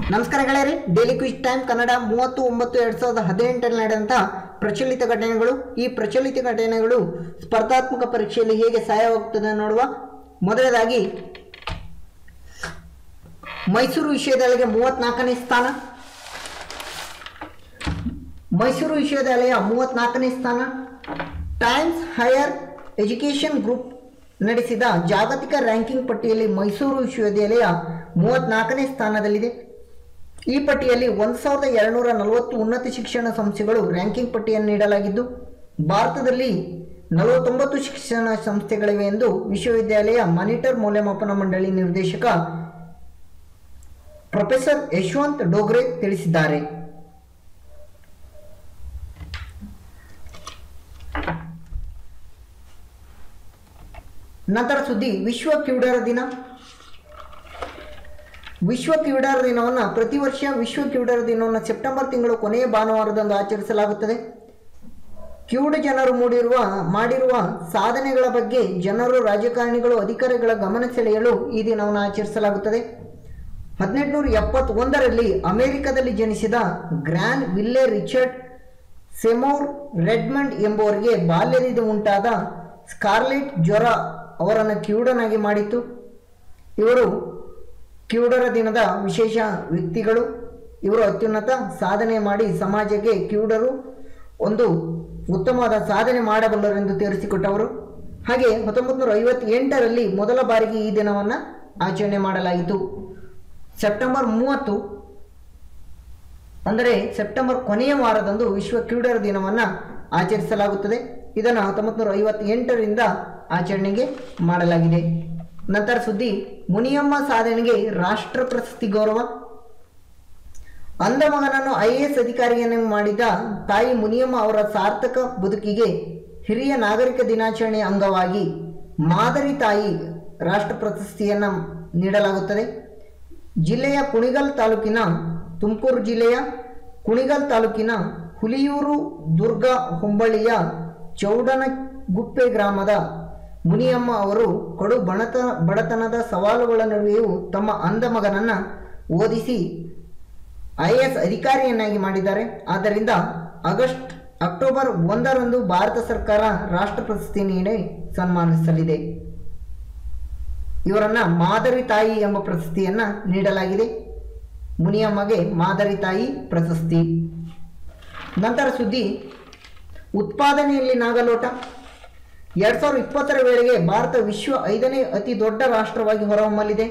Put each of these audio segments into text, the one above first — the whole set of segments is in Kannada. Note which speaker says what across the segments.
Speaker 1: ನಮಸ್ಕಾರ ಗೆಳೆಯರಿ ಡೈಲಿ ಕ್ವಿಜ್ ಟೈಮ್ ಕನ್ನಡ ಮೂವತ್ತು ಒಂಬತ್ತು ಎರಡ್ ಸಾವಿರದ ಹದಿನೆಂಟರಲ್ಲಿ ನಡೆದಂತಹ ಪ್ರಚಲಿತ ಘಟನೆಗಳು ಈ ಪ್ರಚಲಿತ ಘಟನೆಗಳು ಸ್ಪರ್ಧಾತ್ಮಕ ಪರೀಕ್ಷೆಯಲ್ಲಿ ಹೇಗೆ ಸಹಾಯವಾಗುತ್ತದೆ ನೋಡುವ ಮೊದಲನೇದಾಗಿ ಮೈಸೂರು ವಿಶ್ವವಿದ್ಯಾಲಯಕ್ಕೆ ಮೂವತ್ನಾಲ್ಕನೇ ಸ್ಥಾನ ಮೈಸೂರು ವಿಶ್ವವಿದ್ಯಾಲಯ ಮೂವತ್ನಾಲ್ಕನೇ ಸ್ಥಾನ ಟೈಮ್ಸ್ ಹೈಯರ್ ಎಜುಕೇಷನ್ ಗ್ರೂಪ್ ನಡೆಸಿದ ಜಾಗತಿಕ ರ್ಯಾಂಕಿಂಗ್ ಪಟ್ಟಿಯಲ್ಲಿ ಮೈಸೂರು ವಿಶ್ವವಿದ್ಯಾಲಯ ಮೂವತ್ನಾಲ್ಕನೇ ಸ್ಥಾನದಲ್ಲಿದೆ ಈ ಪಟ್ಟಿಯಲ್ಲಿ ಒಂದು ಸಾವಿರದ ಎರಡುನೂರ ನಲವತ್ತು ಉನ್ನತ ಶಿಕ್ಷಣ ಸಂಸ್ಥೆಗಳು ರ್ಯಾಂಕಿಂಗ್ ಪಟ್ಟಿಯನ್ನು ನೀಡಲಾಗಿದ್ದು ಭಾರತದಲ್ಲಿ ನಲವತ್ತೊಂಬತ್ತು ಶಿಕ್ಷಣ ಸಂಸ್ಥೆಗಳಿವೆ ಎಂದು ವಿಶ್ವವಿದ್ಯಾಲಯ ಮಾನಿಟರ್ ಮೌಲ್ಯಮಾಪನ ಮಂಡಳಿ ನಿರ್ದೇಶಕ ಪ್ರೊಫೆಸರ್ ಯಶವಂತ್ ಡೋಗ್ರೆ ತಿಳಿಸಿದ್ದಾರೆ ನಂತರ ಸುದ್ದಿ ವಿಶ್ವ ಕಿವುಡರ ದಿನ ವಿಶ್ವ ಕಿವುಡರ ದಿನವನ್ನು ಪ್ರತಿ ವರ್ಷ ವಿಶ್ವ ಕಿವುಡರ ದಿನವನ್ನು ಸೆಪ್ಟೆಂಬರ್ ತಿಂಗಳು ಕೊನೆಯ ಭಾನುವಾರದಂದು ಆಚರಿಸಲಾಗುತ್ತದೆ ಕಿವುಡ ಜನರು ಮೂಡಿರುವ ಮಾಡಿರುವ ಸಾಧನೆಗಳ ಬಗ್ಗೆ ಜನರು ರಾಜಕಾರಣಿಗಳು ಅಧಿಕಾರಿಗಳ ಗಮನ ಸೆಳೆಯಲು ಈ ದಿನವನ್ನು ಆಚರಿಸಲಾಗುತ್ತದೆ ಹದಿನೆಂಟುನೂರ ಎಪ್ಪತ್ತೊಂದರಲ್ಲಿ ಅಮೆರಿಕದಲ್ಲಿ ಜನಿಸಿದ Granville Richard Seymour Redmond ಎಂಬುವರಿಗೆ ಬಾಲ್ಯದಿಂದ ಉಂಟಾದ ಸ್ಕಾರ್ಲೆಟ್ ಜ್ವರ ಅವರನ್ನು ಕಿವುಡನಾಗಿ ಮಾಡಿತು ಇವರು ಕಿವುಡರ ದಿನದ ವಿಶೇಷ ವ್ಯಕ್ತಿಗಳು ಇವರು ಅತ್ಯುನ್ನತ ಸಾಧನೆ ಮಾಡಿ ಸಮಾಜಕ್ಕೆ ಕಿವುಡರು ಒಂದು ಉತ್ತಮವಾದ ಸಾಧನೆ ಮಾಡಬಲ್ಲರೆಂದು ತೋರಿಸಿಕೊಟ್ಟವರು ಹಾಗೆ ಹತ್ತೊಂಬತ್ತು ನೂರ ಐವತ್ತೆಂಟರಲ್ಲಿ ಮೊದಲ ಬಾರಿಗೆ ಈ ದಿನವನ್ನು ಆಚರಣೆ ಮಾಡಲಾಯಿತು ಸೆಪ್ಟೆಂಬರ್ ಮೂವತ್ತು ಅಂದರೆ ಸೆಪ್ಟೆಂಬರ್ ಕೊನೆಯ ವಾರದಂದು ವಿಶ್ವ ಕಿವುಡರ ದಿನವನ್ನು ಆಚರಿಸಲಾಗುತ್ತದೆ ಇದನ್ನು ಹತ್ತೊಂಬತ್ತು ನೂರ ಐವತ್ತೆಂಟರಿಂದ ಆಚರಣೆಗೆ ಮಾಡಲಾಗಿದೆ ನಂತರ ಸುದ್ದಿ ಮುನಿಯಮ್ಮ ಸಾಧನೆಗೆ ರಾಷ್ಟ್ರ ಪ್ರಶಸ್ತಿ ಗೌರವ ಅಂಧ ಮಗನನ್ನು ಐ ಎ ಎಸ್ ಅಧಿಕಾರಿಯನ್ನು ಮಾಡಿದ ತಾಯಿ ಮುನಿಯಮ್ಮ ಅವರ ಸಾರ್ಥಕ ಬದುಕಿಗೆ ಹಿರಿಯ ನಾಗರಿಕ ದಿನಾಚರಣೆಯ ಅಂಗವಾಗಿ ಮಾದರಿ ತಾಯಿ ರಾಷ್ಟ್ರ ಪ್ರಶಸ್ತಿಯನ್ನು ನೀಡಲಾಗುತ್ತದೆ ಜಿಲ್ಲೆಯ ಕುಣಿಗಲ್ ತಾಲೂಕಿನ ತುಮಕೂರು ಜಿಲ್ಲೆಯ ಕುಣಿಗಲ್ ತಾಲೂಕಿನ ಹುಲಿಯೂರು ದುರ್ಗ ಹೊಂಬಳಿಯ ಚೌಡನಗುಪ್ಪೆ ಗ್ರಾಮದ ಮುನಿಯಮ್ಮ ಅವರು ಕಡು ಬಣತ ಬಡತನದ ಸವಾಲುಗಳ ನಡುವೆಯೂ ತಮ್ಮ ಅಂಧ ಮಗನನ್ನು ಓದಿಸಿ ಐ ಎಸ್ ಅಧಿಕಾರಿಯನ್ನಾಗಿ ಮಾಡಿದ್ದಾರೆ ಆದ್ದರಿಂದ ಆಗಸ್ಟ್ ಅಕ್ಟೋಬರ್ ಒಂದರಂದು ಭಾರತ ಸರ್ಕಾರ ರಾಷ್ಟ್ರ ಪ್ರಶಸ್ತಿ ನೀಡಿ ಸನ್ಮಾನಿಸಲಿದೆ ಇವರನ್ನ ಮಾದರಿ ತಾಯಿ ಎಂಬ ಪ್ರಶಸ್ತಿಯನ್ನ ನೀಡಲಾಗಿದೆ ಮುನಿಯಮ್ಮಗೆ ಮಾದರಿ ತಾಯಿ ಪ್ರಶಸ್ತಿ ನಂತರ ಸುದ್ದಿ ಉತ್ಪಾದನೆಯಲ್ಲಿ ನಾಗಲೋಟ ಎರಡ್ ಸಾವಿರದ ಇಪ್ಪತ್ತರ ವೇಳೆಗೆ ಭಾರತ ವಿಶ್ವ ಐದನೇ ಅತಿ ದೊಡ್ಡ ರಾಷ್ಟ್ರವಾಗಿ ಹೊರಹೊಮ್ಮಲಿದೆ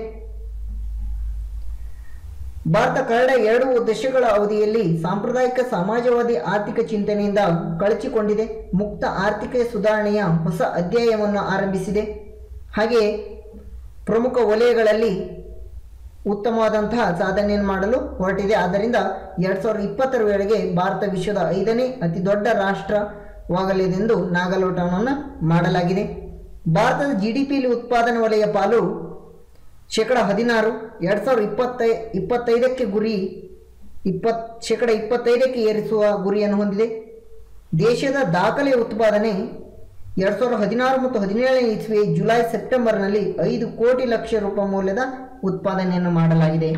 Speaker 1: ಭಾರತ ಕಳೆದ ಎರಡು ದಶಕಗಳ ಅವಧಿಯಲ್ಲಿ ಸಾಂಪ್ರದಾಯಿಕ ಸಮಾಜವಾದಿ ಆರ್ಥಿಕ ಚಿಂತನೆಯಿಂದ ಕಳಚಿಕೊಂಡಿದೆ ಮುಕ್ತ ಆರ್ಥಿಕ ಸುಧಾರಣೆಯ ಹೊಸ ಅಧ್ಯಾಯವನ್ನು ಆರಂಭಿಸಿದೆ ಹಾಗೆಯೇ ಪ್ರಮುಖ ವಲಯಗಳಲ್ಲಿ ಉತ್ತಮವಾದಂತಹ ಸಾಧನೆಯನ್ನು ಮಾಡಲು ಹೊರಟಿದೆ ಆದ್ದರಿಂದ ಎರಡ್ ಸಾವಿರದ ಇಪ್ಪತ್ತರ ವೇಳೆಗೆ ಭಾರತ ವಿಶ್ವದ ಐದನೇ ಅತಿ ದೊಡ್ಡ ರಾಷ್ಟ್ರವಾಗಲಿದೆಂದು ನಾಗಲೋಟವನ್ನು ಮಾಡಲಾಗಿದೆ ಭಾರತದ ಜಿ ಡಿ ಪಿಯಲ್ಲಿ ಉತ್ಪಾದನಾ ವಲಯ ಪಾಲು ಶೇಕಡ ಹದಿನಾರು ಎರಡು ಸಾವಿರದ ಇಪ್ಪತ್ತೈ ಇಪ್ಪತ್ತೈದಕ್ಕೆ ಗುರಿ ಇಪ್ಪತ್ ಶೇಕಡ ಇಪ್ಪತ್ತೈದಕ್ಕೆ ಏರಿಸುವ ಗುರಿಯನ್ನು ಹೊಂದಿದೆ ದೇಶದ ದಾಖಲೆಯ ಉತ್ಪಾದನೆ ಎರಡು ಸಾವಿರದ ಹದಿನಾರು ಮತ್ತು ಹದಿನೇಳನೇ ಇಸ್ವಿ ಜುಲೈ ಸೆಪ್ಟೆಂಬರ್ನಲ್ಲಿ ಐದು ಕೋಟಿ ಲಕ್ಷ ರೂಪಾಯಿ ಮೌಲ್ಯದ ಉತ್ಪಾದನೆಯನ್ನು ಮಾಡಲಾಗಿದೆ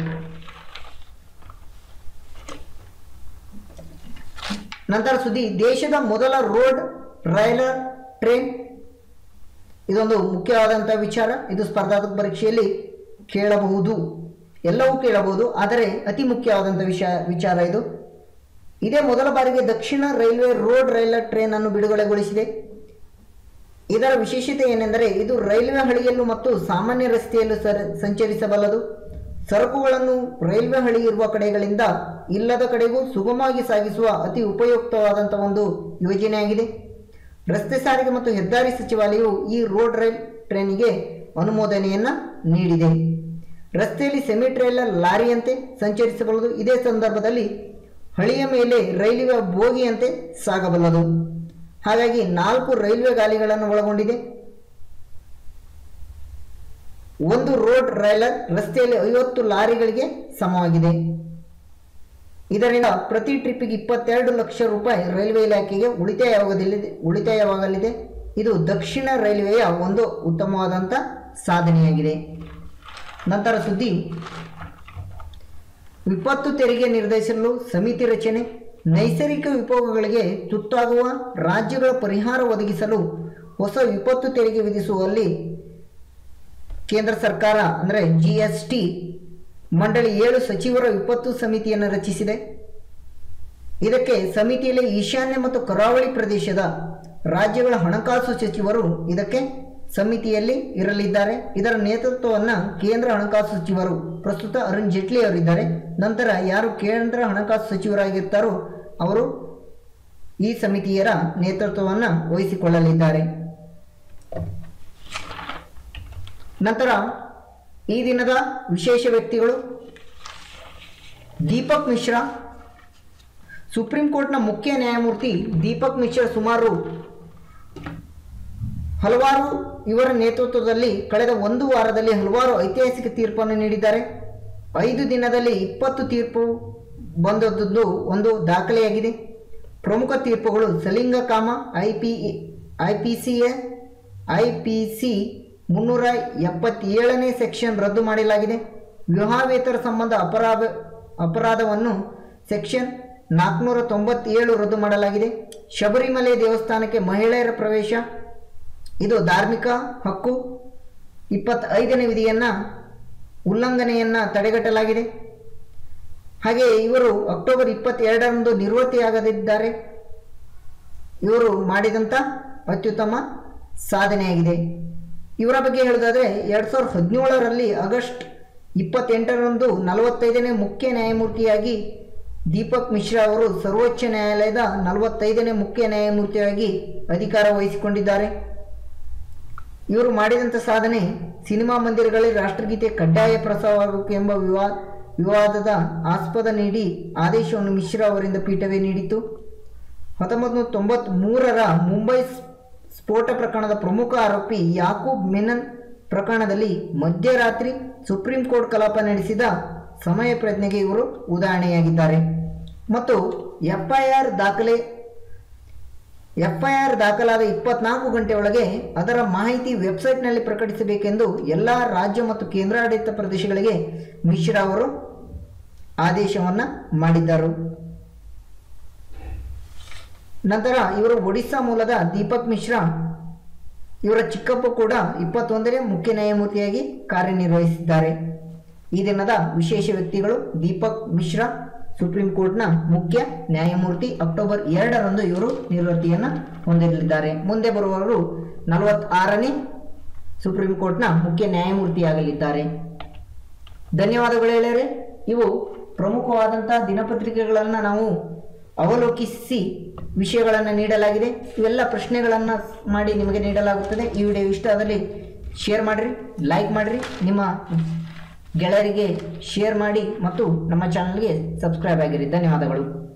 Speaker 1: ನಂತರ ಸುದ್ದಿ ದೇಶದ ಮೊದಲ ರೋಡ್ ರೈಲರ್ ಟ್ರೈನ್ ಇದೊಂದು ಮುಖ್ಯವಾದಂಥ ವಿಚಾರ ಇದು ಸ್ಪರ್ಧಾತ್ಮಕ ಪರೀಕ್ಷೆಯಲ್ಲಿ ಕೇಳಬಹುದು ಎಲ್ಲವೂ ಕೇಳಬಹುದು ಆದರೆ ಅತಿ ಮುಖ್ಯವಾದಂಥ ವಿಷಯ ವಿಚಾರ ಇದು ಇದೇ ಮೊದಲ ಬಾರಿಗೆ ದಕ್ಷಿಣ ರೈಲ್ವೆ ರೋಡ್ ರೈಲರ್ ಟ್ರೈನ್ ಅನ್ನು ಬಿಡುಗಡೆಗೊಳಿಸಿದೆ ಇದರ ವಿಶೇಷತೆ ಏನೆಂದರೆ ಇದು ರೈಲ್ವೆ ಹಳಿಯಲ್ಲೂ ಮತ್ತು ಸಾಮಾನ್ಯ ರಸ್ತೆಯಲ್ಲೂ ಸರ ಸಂಚರಿಸಬಲ್ಲದು ಸರಕುಗಳನ್ನು ರೈಲ್ವೆ ಹಳಿ ಇರುವ ಕಡೆಗಳಿಂದ ಇಲ್ಲದ ಕಡೆಗೂ ಸುಗಮವಾಗಿ ಸಾಗಿಸುವ ಅತಿ ಉಪಯುಕ್ತವಾದಂಥ ಒಂದು ಯೋಜನೆಯಾಗಿದೆ ರಸ್ತೆ ಸಾರಿಗೆ ಮತ್ತು ಹೆದ್ದಾರಿ ಸಚಿವಾಲಯವು ಈ ರೋಡ್ ರೈಲ್ ಟ್ರೈನಿಗೆ ಅನುಮೋದನೆಯನ್ನು ನೀಡಿದೆ ರಸ್ತೆಯಲ್ಲಿ ಸೆಮಿ ಟ್ರೈಲರ್ ಲಾರಿಯಂತೆ ಸಂಚರಿಸಬಲ್ಲದು ಇದೇ ಸಂದರ್ಭದಲ್ಲಿ ಹಳಿಯ ಮೇಲೆ ರೈಲ್ವೆ ಬೋಗಿಯಂತೆ ಸಾಗಬಲ್ಲದು ಹಾಗಾಗಿ ನಾಲ್ಕು ರೈಲ್ವೆ ಗಾಲಿಗಳನ್ನು ಒಳಗೊಂಡಿದೆ ಒಂದು ರೋಡ್ ರೈಲರ್ ರಸ್ತೆಯಲ್ಲಿ ಐವತ್ತು ಲಾರಿಗಳಿಗೆ ಸಮವಾಗಿದೆ ಇದರಿಂದ ಪ್ರತಿ ಟ್ರಿಪ್ಪಿಗೆ ಇಪ್ಪತ್ತೆರಡು ಲಕ್ಷ ರೂಪಾಯಿ ರೈಲ್ವೆ ಇಲಾಖೆಗೆ ಉಳಿತಾಯವಾಗಲಿದೆ ಉಳಿತಾಯವಾಗಲಿದೆ ಇದು ದಕ್ಷಿಣ ರೈಲ್ವೆಯ ಒಂದು ಉತ್ತಮವಾದಂಥ ಸಾಧನೆಯಾಗಿದೆ ನಂತರ ಸುದ್ದಿ ವಿಪತ್ತು ತೆರಿಗೆ ನಿರ್ಧರಿಸಲು ಸಮಿತಿ ರಚನೆ ನೈಸರ್ಗಿಕ ವಿಕೋಪಗಳಿಗೆ ತುತ್ತಾಗುವ ರಾಜ್ಯಗಳ ಪರಿಹಾರ ಒದಗಿಸಲು ಹೊಸ ವಿಪತ್ತು ತೆರಿಗೆ ವಿಧಿಸುವಲ್ಲಿ ಕೇಂದ್ರ ಸರ್ಕಾರ ಅಂದರೆ ಜಿ ಎಸ್ ಟಿ ಮಂಡಳಿ ಏಳು ಸಚಿವರ ವಿಪತ್ತು ಸಮಿತಿಯನ್ನು ರಚಿಸಿದೆ ಇದಕ್ಕೆ ಸಮಿತಿಯಲ್ಲಿ ಈಶಾನ್ಯ ಮತ್ತು ಕರಾವಳಿ ಪ್ರದೇಶದ ರಾಜ್ಯಗಳ ಹಣಕಾಸು ಸಚಿವರು ಇದಕ್ಕೆ ಸಮಿತಿಯಲ್ಲಿ ಇರಲಿದ್ದಾರೆ ಇದರ ನೇತೃತ್ವವನ್ನು ಕೇಂದ್ರ ಹಣಕಾಸು ಸಚಿವರು ಪ್ರಸ್ತುತ ಅರುಣ್ ಜೇಟ್ಲಿ ಅವರಿದ್ದಾರೆ ನಂತರ ಯಾರು ಕೇಂದ್ರ ಹಣಕಾಸು ಸಚಿವರಾಗಿರ್ತಾರೋ ಅವರು ಈ ಸಮಿತಿಯರ ನೇತೃತ್ವವನ್ನು ವಹಿಸಿಕೊಳ್ಳಲಿದ್ದಾರೆ ನಂತರ ಈ ದಿನದ ವಿಶೇಷ ವ್ಯಕ್ತಿಗಳು ದೀಪಕ್ ಮಿಶ್ರಾ ಸುಪ್ರೀಂ ಕೋರ್ಟ್ನ ಮುಖ್ಯ ನ್ಯಾಯಮೂರ್ತಿ ದೀಪಕ್ ಮಿಶ್ರಾ ಸುಮಾರು ಹಲವಾರು ಇವರ ನೇತೃತ್ವದಲ್ಲಿ ಕಳೆದ ಒಂದು ವಾರದಲ್ಲಿ ಹಲವಾರು ಐತಿಹಾಸಿಕ ತೀರ್ಪನ್ನು ನೀಡಿದ್ದಾರೆ ಐದು ದಿನದಲ್ಲಿ ಇಪ್ಪತ್ತು ತೀರ್ಪು ಬಂದದ್ದು ಒಂದು ದಾಖಲೆಯಾಗಿದೆ ಪ್ರಮುಖ ತೀರ್ಪುಗಳು ಸಲಿಂಗಕಾಮ I P I P C A I P C ಮುನ್ನೂರ ಎಪ್ಪತ್ತೇಳನೇ ಸೆಕ್ಷನ್ ರದ್ದು ಮಾಡಲಾಗಿದೆ ವಿವಾಹೇತರ ಸಂಬಂಧ ಅಪರಾಧ ಅಪರಾಧವನ್ನು ಸೆಕ್ಷನ್ ನಾಲ್ಕುನೂರ ತೊಂಬತ್ತೇಳು ರದ್ದು ಮಾಡಲಾಗಿದೆ ಶಬರಿಮಲೆ ದೇವಸ್ಥಾನಕ್ಕೆ ಮಹಿಳೆಯರ ಪ್ರವೇಶ ಇದು ಧಾರ್ಮಿಕ ಹಕ್ಕು ಇಪ್ಪತ್ತೈದನೇ ವಿಧಿಯನ್ನು ಉಲ್ಲಂಘನೆಯನ್ನು ತಡೆಗಟ್ಟಲಾಗಿದೆ ಹಾಗೆ ಇವರು ಅಕ್ಟೋಬರ್ ಇಪ್ಪತ್ತೆರಡರಂದು ನಿವೃತ್ತಿಯಾಗದಿದ್ದಾರೆ ಇವರು ಮಾಡಿದಂಥ ಅತ್ಯುತ್ತಮ ಸಾಧನೆಯಾಗಿದೆ ಇವರ ಬಗ್ಗೆ ಹೇಳೋದಾದರೆ ಎರಡು ಸಾವಿರದ ಹದಿನೇಳರಲ್ಲಿ ಆಗಸ್ಟ್ ಇಪ್ಪತ್ತೆಂಟರಂದು ನಲವತ್ತೈದನೇ ಮುಖ್ಯ ನ್ಯಾಯಮೂರ್ತಿಯಾಗಿ ದೀಪಕ್ ಮಿಶ್ರಾ ಅವರು ಸರ್ವೋಚ್ಚ ನ್ಯಾಯಾಲಯದ ನಲವತ್ತೈದನೇ ಮುಖ್ಯ ನ್ಯಾಯಮೂರ್ತಿಯಾಗಿ ಅಧಿಕಾರ ವಹಿಸಿಕೊಂಡಿದ್ದಾರೆ ಇವರು ಮಾಡಿದಂಥ ಸಾಧನೆ ಸಿನಿಮಾ ಮಂದಿರಗಳಲ್ಲಿ ರಾಷ್ಟ್ರಗೀತೆ ಕಡ್ಡಾಯ ಪ್ರಸಾರವಾಗಬೇಕು ಎಂಬ ವಿವಾ ವಿವಾದದ ಆಸ್ಪದ ನೀಡಿ ಆದೇಶವನ್ನು ಮಿಶ್ರಾ ಅವರಿಂದ ಪೀಠವೇ ನೀಡಿತು ಹತ್ತೊಂಬತ್ತು ನೂರ ತೊಂಬತ್ತ್ಮೂರರ ಮುಂಬೈ ಸ್- ಸ್ಫೋಟ ಪ್ರಕರಣದ ಪ್ರಮುಖ ಆರೋಪಿ ಯಾಕೂಬ್ ಮೆನನ್ ಪ್ರಕರಣದಲ್ಲಿ ಮಧ್ಯರಾತ್ರಿ ಸುಪ್ರೀಂ ಕೋರ್ಟ್ ಕಲಾಪ ನಡೆಸಿದ ಸಮಯ ಪ್ರಜ್ಞೆಗೆ ಇವರು ಉದಾಹರಣೆಯಾಗಿದ್ದಾರೆ ಮತ್ತು ಎಫ್ಐಆರ್ ದಾಖಲೆ ಎಫ್ಐಆರ್ ದಾಖಲಾದ ಇಪ್ಪತ್ನಾಲ್ಕು ಗಂಟೆ ಒಳಗೆ ಅದರ ಮಾಹಿತಿ ವೆಬ್ಸೈಟ್ನಲ್ಲಿ ಪ್ರಕಟಿಸಬೇಕೆಂದು ಎಲ್ಲ ರಾಜ್ಯ ಮತ್ತು ಕೇಂದ್ರಾಡಳಿತ ಪ್ರದೇಶಗಳಿಗೆ ಮಿಶ್ರಾ ಅವರು ಆದೇಶವನ್ನು ಮಾಡಿದ್ದರು ನಂತರ ಇವರು ಒಡಿಸ್ಸಾ ಮೂಲದ ದೀಪಕ್ ಮಿಶ್ರಾ ಇವರ ಚಿಕ್ಕಪ್ಪ ಕೂಡ ಇಪ್ಪತ್ತೊಂದನೇ ಮುಖ್ಯ ನ್ಯಾಯಮೂರ್ತಿಯಾಗಿ ಕಾರ್ಯನಿರ್ವಹಿಸಿದ್ದಾರೆ ಈ ದಿನದ ವಿಶೇಷ ವ್ಯಕ್ತಿಗಳು ದೀಪಕ್ ಮಿಶ್ರಾ ಸುಪ್ರೀಂ ಕೋರ್ಟ್ನ ಮುಖ್ಯ ನ್ಯಾಯಮೂರ್ತಿ ಅಕ್ಟೋಬರ್ ಎರಡರಂದು ಇವರು ನಿವೃತ್ತಿಯನ್ನು ಹೊಂದಲಿದ್ದಾರೆ ಮುಂದೆ ಬರುವವರು ನಲವತ್ತಾರನೇ ಸುಪ್ರೀಂ ಕೋರ್ಟ್ನ ಮುಖ್ಯ ನ್ಯಾಯಮೂರ್ತಿಯಾಗಲಿದ್ದಾರೆ ಧನ್ಯವಾದಗಳು ಗೆಳೆಯರೇ ಇವು ಪ್ರಮುಖವಾದಂಥ ದಿನಪತ್ರಿಕೆಗಳನ್ನು ನಾವು ಅವಲೋಕಿಸಿ ವಿಷಯಗಳನ್ನು ನೀಡಲಾಗಿದೆ ಇವೆಲ್ಲ ಪ್ರಶ್ನೆಗಳನ್ನು ಮಾಡಿ ನಿಮಗೆ ನೀಡಲಾಗುತ್ತದೆ ಈ ವಿಡಿಯೋ ಇಷ್ಟ ಆದಲ್ಲಿ ಶೇರ್ ಮಾಡಿರಿ ಲೈಕ್ ಮಾಡಿರಿ ನಿಮ್ಮ ಗೆಳೆಯರಿಗೆ ಶೇರ್ ಮಾಡಿ ಮತ್ತು ನಮ್ಮ ಚಾನಲ್ಗೆ ಸಬ್ಸ್ಕ್ರೈಬ್ ಆಗಿರಿ ಧನ್ಯವಾದಗಳು